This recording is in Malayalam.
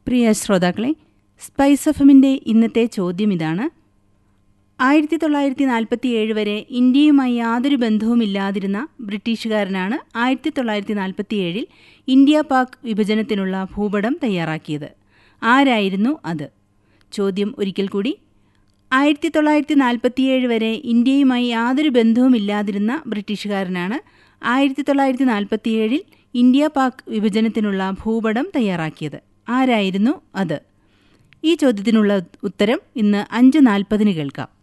പ്രിയ ശ്രോതാക്കളെ സ്പൈസ് എഫമിൻ്റെ ഇന്നത്തെ ചോദ്യം ഇതാണ് ആയിരത്തി തൊള്ളായിരത്തി നാൽപ്പത്തി ഏഴ് വരെ ഇന്ത്യയുമായി യാതൊരു ബന്ധവുമില്ലാതിരുന്ന ബ്രിട്ടീഷുകാരനാണ് ആയിരത്തി തൊള്ളായിരത്തി നാൽപ്പത്തി ഏഴിൽ ഇന്ത്യ പാക് വിഭജനത്തിനുള്ള ഭൂപടം തയ്യാറാക്കിയത് ആരായിരുന്നു അത് ചോദ്യം ഒരിക്കൽ കൂടി ആയിരത്തി തൊള്ളായിരത്തി നാൽപ്പത്തിയേഴ് വരെ ഇന്ത്യയുമായി യാതൊരു ബന്ധവുമില്ലാതിരുന്ന ബ്രിട്ടീഷുകാരനാണ് ആയിരത്തി തൊള്ളായിരത്തി നാൽപ്പത്തിയേഴിൽ ഇന്ത്യ പാക് വിഭജനത്തിനുള്ള ഭൂപടം തയ്യാറാക്കിയത് ആരായിരുന്നു അത് ഈ ചോദ്യത്തിനുള്ള ഉത്തരം ഇന്ന് അഞ്ച് നാൽപ്പതിന് കേൾക്കാം